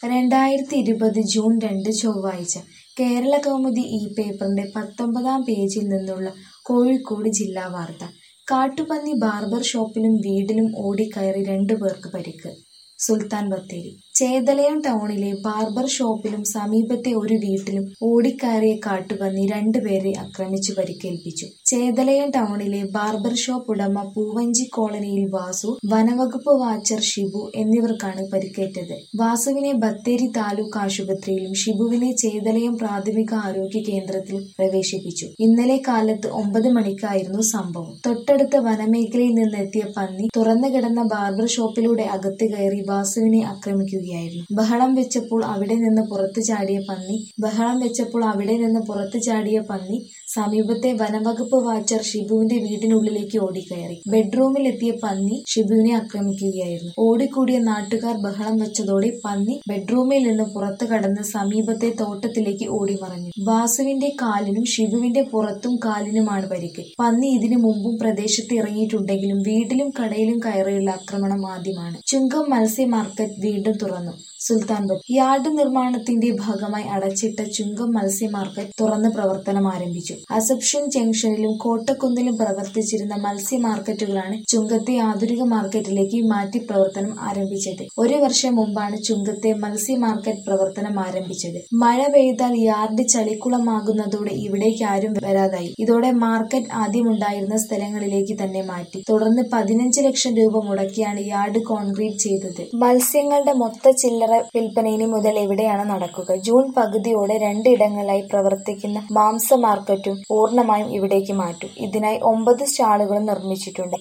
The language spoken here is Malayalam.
രണ്ടായിരത്തി ഇരുപത് ജൂൺ രണ്ട് ചൊവ്വാഴ്ച കേരളകൗമുദി ഈ പേപ്പറിന്റെ പത്തൊമ്പതാം പേജിൽ നിന്നുള്ള കോഴിക്കോട് ജില്ലാ വാർത്ത കാട്ടുപന്നി ബാർബർ ഷോപ്പിലും വീട്ടിലും ഓടിക്കയറി രണ്ടുപേർക്ക് പരിക്ക് സുൽത്താൻ ബത്തേരി ചേതലയം ടൗണിലെ ബാർബർ ഷോപ്പിലും സമീപത്തെ ഒരു വീട്ടിലും ഓടിക്കയറിയ കാട്ടുപന്നി രണ്ടുപേരെ ആക്രമിച്ചു പരിക്കേൽപ്പിച്ചു ചേതലയം ടൗണിലെ ബാർബർ ഷോപ്പ് ഉടമ പൂവഞ്ചി കോളനിയിൽ വാസു വനവകുപ്പ് വാച്ചർ ഷിബു എന്നിവർക്കാണ് പരിക്കേറ്റത് വാസുവിനെ ബത്തേരി താലൂക്ക് ആശുപത്രിയിലും ഷിബുവിനെ ചേതലയം പ്രാഥമിക ആരോഗ്യ കേന്ദ്രത്തിലും പ്രവേശിപ്പിച്ചു ഇന്നലെ കാലത്ത് ഒമ്പത് മണിക്കായിരുന്നു സംഭവം തൊട്ടടുത്ത വനമേഖലയിൽ നിന്നെത്തിയ പന്നി തുറന്നു കിടന്ന ബാർബർ ഷോപ്പിലൂടെ അകത്ത് കയറി വാസുവിനെ ആക്രമിക്കുകയായിരുന്നു ബഹളം വെച്ചപ്പോൾ അവിടെ നിന്ന് പുറത്തു ചാടിയ പന്നി ബഹളം വെച്ചപ്പോൾ അവിടെ നിന്ന് പുറത്തു ചാടിയ പന്നി സമീപത്തെ വനവകുപ്പ് വാച്ചർ ഷിബുവിന്റെ വീടിനുള്ളിലേക്ക് ഓടിക്കയറി ബെഡ്റൂമിൽ എത്തിയ പന്നി ഷിബുവിനെ ആക്രമിക്കുകയായിരുന്നു ഓടിക്കൂടിയ നാട്ടുകാർ ബഹളം വെച്ചതോടെ പന്നി ബെഡ്റൂമിൽ നിന്ന് പുറത്തു കടന്ന് സമീപത്തെ തോട്ടത്തിലേക്ക് ഓടിമറഞ്ഞു വാസുവിന്റെ കാലിനും ഷിബുവിന്റെ പുറത്തും കാലിനുമാണ് പരിക്ക് പന്നി ഇതിനു മുമ്പും പ്രദേശത്ത് ഇറങ്ങിയിട്ടുണ്ടെങ്കിലും വീട്ടിലും കടയിലും കയറിയുള്ള ആക്രമണം ആദ്യമാണ് ചുങ്കം മത്സ്യ മാർക്കറ്റ് വീണ്ടും തുറന്നു സുൽത്താൻ ബത്തേരി യാർഡ് നിർമ്മാണത്തിന്റെ ഭാഗമായി അടച്ചിട്ട ചുങ്കം മത്സ്യ മാർക്കറ്റ് തുറന്ന് പ്രവർത്തനം ആരംഭിച്ചു അസപ്ഷൻ ജംഗ്ഷനിലും കോട്ടക്കുന്നിലും പ്രവർത്തിച്ചിരുന്ന മത്സ്യ മാർക്കറ്റുകളാണ് ചുങ്കത്തെ ആധുനിക മാർക്കറ്റിലേക്ക് മാറ്റി പ്രവർത്തനം ആരംഭിച്ചത് ഒരു വർഷം മുമ്പാണ് ചുങ്കത്തെ മത്സ്യ മാർക്കറ്റ് പ്രവർത്തനം ആരംഭിച്ചത് മഴ പെയ്താൽ യാർഡ് ചളിക്കുളമാകുന്നതോടെ ഇവിടേക്ക് ആരും വരാതായി ഇതോടെ മാർക്കറ്റ് ആദ്യമുണ്ടായിരുന്ന സ്ഥലങ്ങളിലേക്ക് തന്നെ മാറ്റി തുടർന്ന് പതിനഞ്ച് ലക്ഷം രൂപ മുടക്കിയാണ് യാർഡ് കോൺക്രീറ്റ് ചെയ്തത് മത്സ്യങ്ങളുടെ മൊത്ത ചില്ലറ വിൽപ്പന ഇനി മുതൽ എവിടെയാണ് നടക്കുക ജൂൺ പകുതിയോടെ രണ്ടിടങ്ങളിലായി പ്രവർത്തിക്കുന്ന മാംസ മാർക്കറ്റും പൂർണ്ണമായും ഇവിടേക്ക് മാറ്റും ഇതിനായി ഒമ്പത് സ്റ്റാളുകളും നിർമ്മിച്ചിട്ടുണ്ട്